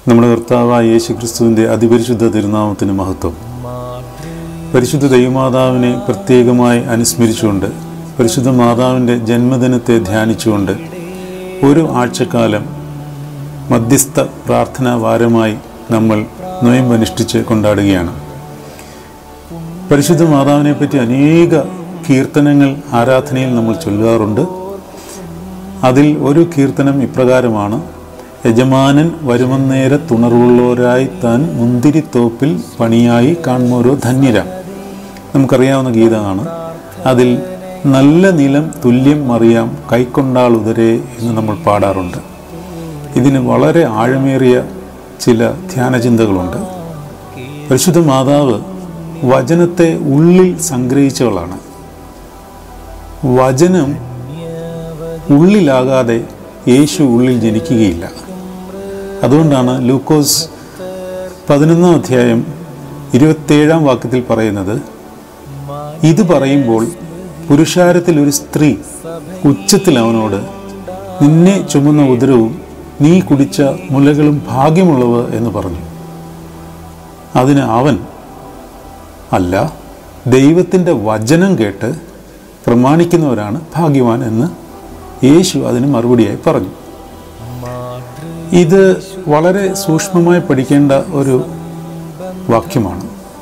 നമ്മുടെ കർത്താവായ യേശു ക്രിസ്തുവിൻ്റെ അതിപരിശുദ്ധ തിരുനാമത്തിന് മഹത്വം പരിശുദ്ധ ദൈവമാതാവിനെ പ്രത്യേകമായി അനുസ്മരിച്ചുകൊണ്ട് പരിശുദ്ധ മാതാവിൻ്റെ ജന്മദിനത്തെ ധ്യാനിച്ചുകൊണ്ട് ഒരു ആഴ്ചക്കാലം മധ്യസ്ഥ പ്രാർത്ഥനാ വാരമായി നമ്മൾ നൊയമ്പനുഷ്ഠിച്ച് കൊണ്ടാടുകയാണ് പരിശുദ്ധ മാതാവിനെ പറ്റി അനേക കീർത്തനങ്ങൾ ആരാധനയിൽ നമ്മൾ ചൊല്ലാറുണ്ട് അതിൽ ഒരു കീർത്തനം ഇപ്രകാരമാണ് യജമാനൻ വരുമന്നേര തുണർവുള്ളവരായി താൻ മുന്തിരിത്തോപ്പിൽ പണിയായി കാണുമോരോ ധന്യരാം നമുക്കറിയാവുന്ന ഗീതമാണ് അതിൽ നല്ല നിലം തുല്യം മറിയാം കൈക്കൊണ്ടാൾ ഉദരേ എന്ന് നമ്മൾ പാടാറുണ്ട് ഇതിന് വളരെ ആഴമേറിയ ചില ധ്യാനചിന്തകളുണ്ട് പരിശുദ്ധ മാതാവ് വചനത്തെ ഉള്ളിൽ സംഗ്രഹിച്ചവളാണ് വചനം ഉള്ളിലാകാതെ യേശു ഉള്ളിൽ ജനിക്കുകയില്ല അതുകൊണ്ടാണ് ലൂക്കോസ് പതിനൊന്നാം അധ്യായം ഇരുപത്തേഴാം വാക്യത്തിൽ പറയുന്നത് ഇത് പറയുമ്പോൾ പുരുഷാരത്തിൽ ഒരു സ്ത്രീ ഉച്ചത്തിൽ അവനോട് നിന്നെ ചുമന്ന ഉദരവും നീ കുടിച്ച മുലകളും ഭാഗ്യമുള്ളവ എന്ന് പറഞ്ഞു അതിന് അവൻ അല്ല ദൈവത്തിൻ്റെ വചനം കേട്ട് പ്രമാണിക്കുന്നവരാണ് ഭാഗ്യവാൻ എന്ന് യേശു അതിന് മറുപടിയായി പറഞ്ഞു ഇത് വളരെ സൂക്ഷ്മമായി പഠിക്കേണ്ട ഒരു വാക്യമാണ്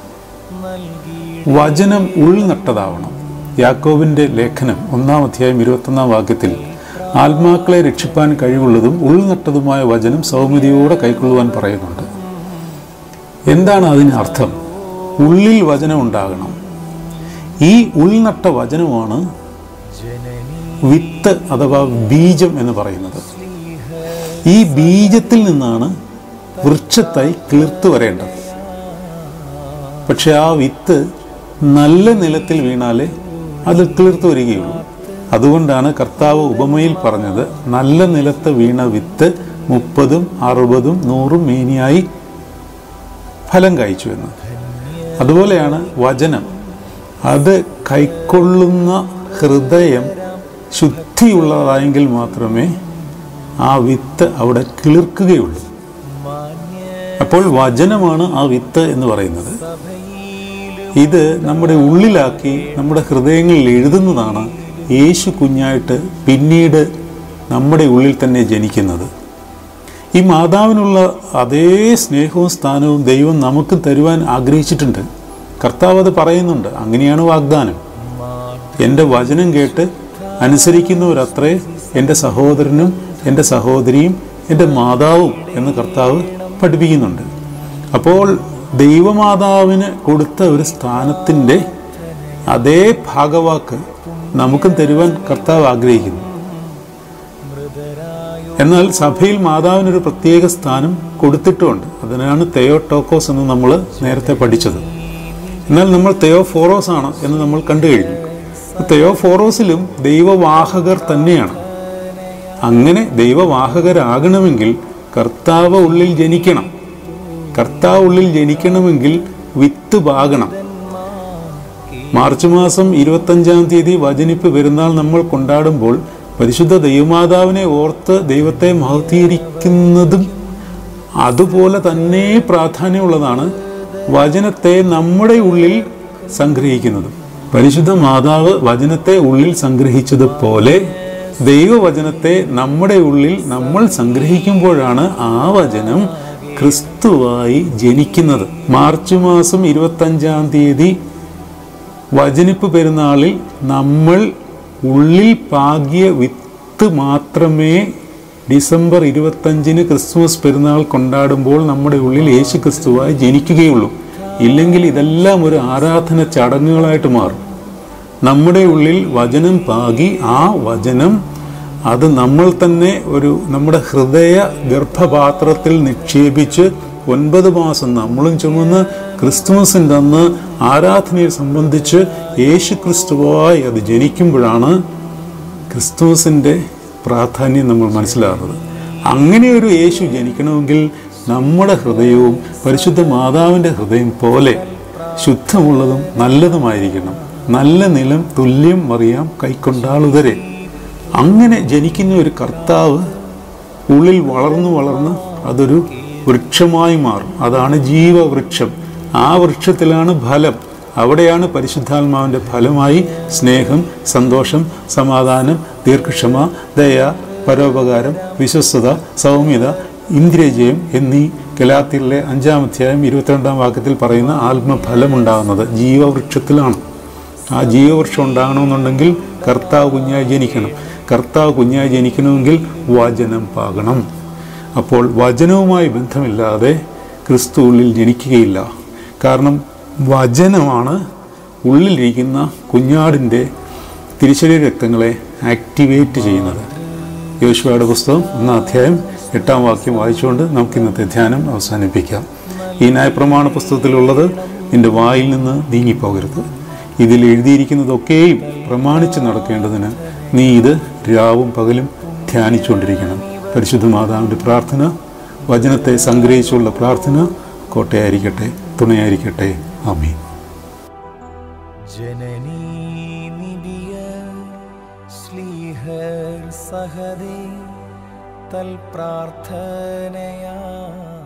വചനം ഉൾനട്ടതാവണം യാക്കോബിൻ്റെ ലേഖനം ഒന്നാം അധ്യായം ഇരുപത്തൊന്നാം വാക്യത്തിൽ ആത്മാക്കളെ രക്ഷിപ്പാൻ കഴിവുള്ളതും ഉൾനട്ടതുമായ വചനം സൗമ്യതയോടെ കൈക്കൊള്ളുവാൻ പറയുന്നുണ്ട് എന്താണ് അതിന് അർത്ഥം ഉള്ളിൽ വചനം ഉണ്ടാകണം ഈ ഉൾനട്ട വചനമാണ് വിത്ത് അഥവാ ബീജം എന്ന് പറയുന്നത് ഈ ബീജത്തിൽ നിന്നാണ് വൃക്ഷത്തായി കിളിർത്തു വരേണ്ടത് പക്ഷെ ആ വിത്ത് നല്ല നിലത്തിൽ വീണാലേ അത് കിളിർത്തു വരികയുള്ളൂ അതുകൊണ്ടാണ് കർത്താവ് ഉപമയിൽ പറഞ്ഞത് നല്ല നിലത്ത് വീണ വിത്ത് മുപ്പതും അറുപതും നൂറും മേനിയായി ഫലം കായ്ച്ചു എന്ന് അതുപോലെയാണ് വചനം അത് കൈക്കൊള്ളുന്ന ഹൃദയം ശുദ്ധിയുള്ളതായെങ്കിൽ മാത്രമേ ആ വിത്ത് അവിടെ കിളിർക്കുകയുള്ളൂ അപ്പോൾ വചനമാണ് ആ വിത്ത് എന്ന് പറയുന്നത് ഇത് നമ്മുടെ ഉള്ളിലാക്കി നമ്മുടെ ഹൃദയങ്ങളിൽ എഴുതുന്നതാണ് യേശു കുഞ്ഞായിട്ട് പിന്നീട് നമ്മുടെ ഉള്ളിൽ തന്നെ ജനിക്കുന്നത് ഈ മാതാവിനുള്ള അതേ സ്നേഹവും സ്ഥാനവും ദൈവം നമുക്ക് തരുവാൻ ആഗ്രഹിച്ചിട്ടുണ്ട് കർത്താവ് അത് പറയുന്നുണ്ട് അങ്ങനെയാണ് വാഗ്ദാനം എൻ്റെ വചനം കേട്ട് അനുസരിക്കുന്നവരത്രേ എൻ്റെ സഹോദരനും എൻ്റെ സഹോദരിയും എൻ്റെ മാതാവും എന്ന് കർത്താവ് പഠിപ്പിക്കുന്നുണ്ട് അപ്പോൾ ദൈവമാതാവിന് കൊടുത്ത ഒരു സ്ഥാനത്തിൻ്റെ അതേ ഭാഗവാക്ക് നമുക്കും തരുവാൻ കർത്താവ് ആഗ്രഹിക്കുന്നു എന്നാൽ സഭയിൽ മാതാവിനൊരു പ്രത്യേക സ്ഥാനം കൊടുത്തിട്ടുമുണ്ട് അതിനാണ് തെയോട്ടോക്കോസ് എന്ന് നമ്മൾ നേരത്തെ പഠിച്ചത് എന്നാൽ നമ്മൾ തെയോഫോറോസ് ആണ് എന്ന് നമ്മൾ കണ്ടു കഴിഞ്ഞു തെയോഫോറോസിലും ദൈവവാഹകർ തന്നെയാണ് അങ്ങനെ ദൈവവാഹകരാകണമെങ്കിൽ കർത്താവ് ഉള്ളിൽ ജനിക്കണം കർത്താവ് ഉള്ളിൽ ജനിക്കണമെങ്കിൽ വിത്ത് പാകണം മാർച്ച് മാസം ഇരുപത്തഞ്ചാം തീയതി വചനിപ്പ് പെരുന്നാൾ നമ്മൾ കൊണ്ടാടുമ്പോൾ പരിശുദ്ധ ദൈവമാതാവിനെ ഓർത്ത് ദൈവത്തെ മഹത്തീകരിക്കുന്നതും അതുപോലെ തന്നെ പ്രാധാന്യമുള്ളതാണ് വചനത്തെ നമ്മുടെ ഉള്ളിൽ സംഗ്രഹിക്കുന്നതും പരിശുദ്ധ മാതാവ് വചനത്തെ ഉള്ളിൽ സംഗ്രഹിച്ചതുപോലെ ദൈവവചനത്തെ നമ്മുടെ ഉള്ളിൽ നമ്മൾ സംഗ്രഹിക്കുമ്പോഴാണ് ആ വചനം ക്രിസ്തുവായി ജനിക്കുന്നത് മാർച്ച് മാസം ഇരുപത്തഞ്ചാം തീയതി വചനിപ്പ് പെരുന്നാളിൽ നമ്മൾ ഉള്ളിൽ പാകിയ വിത്ത് മാത്രമേ ഡിസംബർ ഇരുപത്തഞ്ചിന് ക്രിസ്മസ് പെരുന്നാൾ കൊണ്ടാടുമ്പോൾ നമ്മുടെ ഉള്ളിൽ യേശു ക്രിസ്തുവായി ജനിക്കുകയുള്ളൂ ഇല്ലെങ്കിൽ ഇതെല്ലാം ഒരു ആരാധന ചടങ്ങുകളായിട്ട് മാറും നമ്മുടെ ഉള്ളിൽ വചനം പാകി ആ വചനം അത് നമ്മൾ തന്നെ ഒരു നമ്മുടെ ഹൃദയ ഗർഭപാത്രത്തിൽ നിക്ഷേപിച്ച് ഒൻപത് മാസം നമ്മളും ചുമന്ന് ക്രിസ്തുമസിൻ്റെ അന്ന് ആരാധനയെ സംബന്ധിച്ച് യേശു ക്രിസ്തുവായി അത് ജനിക്കുമ്പോഴാണ് ക്രിസ്തുമസിൻ്റെ പ്രാധാന്യം നമ്മൾ മനസ്സിലാകുന്നത് അങ്ങനെ ഒരു യേശു ജനിക്കണമെങ്കിൽ നമ്മുടെ ഹൃദയവും പരിശുദ്ധ മാതാവിൻ്റെ ഹൃദയം പോലെ ശുദ്ധമുള്ളതും നല്ലതുമായിരിക്കണം നല്ല നിലം തുല്യം മറിയാം കൈക്കൊണ്ടാളുതരെ അങ്ങനെ ജനിക്കുന്ന ഒരു കർത്താവ് ഉള്ളിൽ വളർന്നു വളർന്ന് അതൊരു വൃക്ഷമായി മാറും അതാണ് ജീവവൃക്ഷം ആ വൃക്ഷത്തിലാണ് ഫലം അവിടെയാണ് പരിശുദ്ധാത്മാവിൻ്റെ ഫലമായി സ്നേഹം സന്തോഷം സമാധാനം ദീർഘക്ഷമ ദയ പരോപകാരം വിശ്വസ്തത സൗമ്യത ഇന്ദ്രിയജയം എന്നീ ഗലാത്തിലെ അഞ്ചാം അധ്യായം ഇരുപത്തിരണ്ടാം വാക്യത്തിൽ പറയുന്ന ആത്മഫലം ഉണ്ടാകുന്നത് ജീവവൃക്ഷത്തിലാണ് ആ ജീവവൃക്ഷം ഉണ്ടാകണമെന്നുണ്ടെങ്കിൽ കർത്താവ് കുഞ്ഞായി ജനിക്കണം കർത്താവ് കുഞ്ഞായി ജനിക്കണമെങ്കിൽ വചനം പാകണം അപ്പോൾ വചനവുമായി ബന്ധമില്ലാതെ ക്രിസ്തു ഉള്ളിൽ ജനിക്കുകയില്ല കാരണം വചനമാണ് ഉള്ളിലിരിക്കുന്ന കുഞ്ഞാടിൻ്റെ തിരിച്ചടി രക്തങ്ങളെ ആക്ടിവേറ്റ് ചെയ്യുന്നത് യോശുവയുടെ പുസ്തകം ഒന്നാം അധ്യായം എട്ടാം വാക്യം വായിച്ചുകൊണ്ട് നമുക്ക് ഇന്നത്തെ ധ്യാനം അവസാനിപ്പിക്കാം ഈ ന്യായപ്രമാണ പുസ്തകത്തിലുള്ളത് നിന്റെ വായിൽ നിന്ന് നീങ്ങിപ്പോകരുത് ഇതിൽ എഴുതിയിരിക്കുന്നതൊക്കെയും പ്രമാണിച്ച് നടക്കേണ്ടതിന് നീ ഇത് രാവും പകലും ധ്യാനിച്ചുകൊണ്ടിരിക്കണം പരിശുദ്ധ മാതാവിൻ്റെ പ്രാർത്ഥന വചനത്തെ സംഗ്രഹിച്ചുള്ള പ്രാർത്ഥന കോട്ടയായിരിക്കട്ടെ തുണയായിരിക്കട്ടെ ആമീൻ ജനനീ നിബിയ ശ്ലീഹർ സഹദേ തൽ പ്രാർത്ഥനയാ